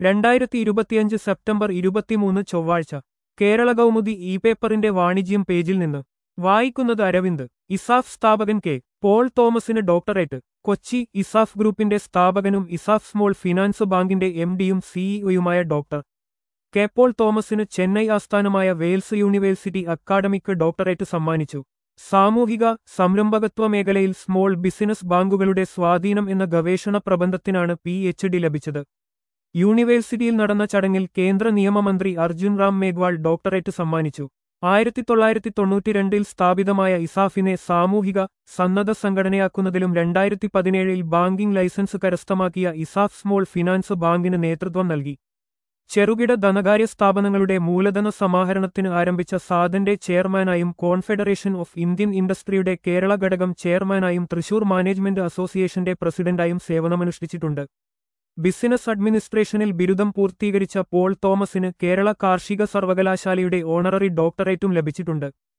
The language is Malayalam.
രണ്ടായിരത്തി ഇരുപത്തിയഞ്ച് സെപ്റ്റംബർ ഇരുപത്തിമൂന്ന് ചൊവ്വാഴ്ച കേരള കൗമുദി ഇ പേപ്പറിന്റെ വാണിജ്യം പേജിൽ നിന്ന് വായിക്കുന്നത് അരവിന്ദ് ഇസാഫ് സ്ഥാപകൻ കെ പോൾ തോമസിന് ഡോക്ടറേറ്റ് കൊച്ചി ഇസാഫ് ഗ്രൂപ്പിന്റെ സ്ഥാപകനും ഇസാഫ് സ്മോൾ ഫിനാൻസ് ബാങ്കിന്റെ എം ഡിയും സിഇഒയുമായ ഡോക്ടർ കെ പോൾ തോമസിന് ചെന്നൈ ആസ്ഥാനമായ വെയിൽസ് യൂണിവേഴ്സിറ്റി അക്കാഡമിക് ഡോക്ടറേറ്റ് സമ്മാനിച്ചു സാമൂഹിക സംരംഭകത്വ മേഖലയിൽ സ്മോൾ ബിസിനസ് ബാങ്കുകളുടെ സ്വാധീനം എന്ന ഗവേഷണ പ്രബന്ധത്തിനാണ് പി എച്ച് ഡി ലഭിച്ചത് യൂണിവേഴ്സിറ്റിയിൽ നടന്ന ചടങ്ങിൽ കേന്ദ്ര നിയമമന്ത്രി അർജുൻ റാം മേഘ്വാൾ ഡോക്ടറേറ്റ് സമ്മാനിച്ചു ആയിരത്തി തൊള്ളായിരത്തി തൊണ്ണൂറ്റിരണ്ടിൽ സ്ഥാപിതമായ ഇസാഫിനെ സാമൂഹിക സന്നദ്ധ സംഘടനയാക്കുന്നതിലും രണ്ടായിരത്തി പതിനേഴിൽ ബാങ്കിംഗ് ലൈസൻസ് കരസ്ഥമാക്കിയ ഇസാഫ് സ്മോൾ ഫിനാൻസ് ബാങ്കിന് നേതൃത്വം നൽകി ചെറുകിട ധനകാര്യ സ്ഥാപനങ്ങളുടെ മൂലധന സമാഹരണത്തിന് ആരംഭിച്ച സാധന്റെ ചെയർമാനായും കോൺഫെഡറേഷൻ ഓഫ് ഇന്ത്യൻ ഇൻഡസ്ട്രിയുടെ കേരള ഘടകം ചെയർമാനായും തൃശൂർ മാനേജ്മെന്റ് അസോസിയേഷന്റെ പ്രസിഡന്റായും സേവനമനുഷ്ഠിച്ചിട്ടുണ്ട് ബിസിനസ് അഡ്മിനിസ്ട്രേഷനിൽ ബിരുദം പൂർത്തീകരിച്ച പോൾ തോമസിന് കേരള കാർഷിക സർവകലാശാലയുടെ ഓണററി ഡോക്ടറേറ്റും ലഭിച്ചിട്ടുണ്ട്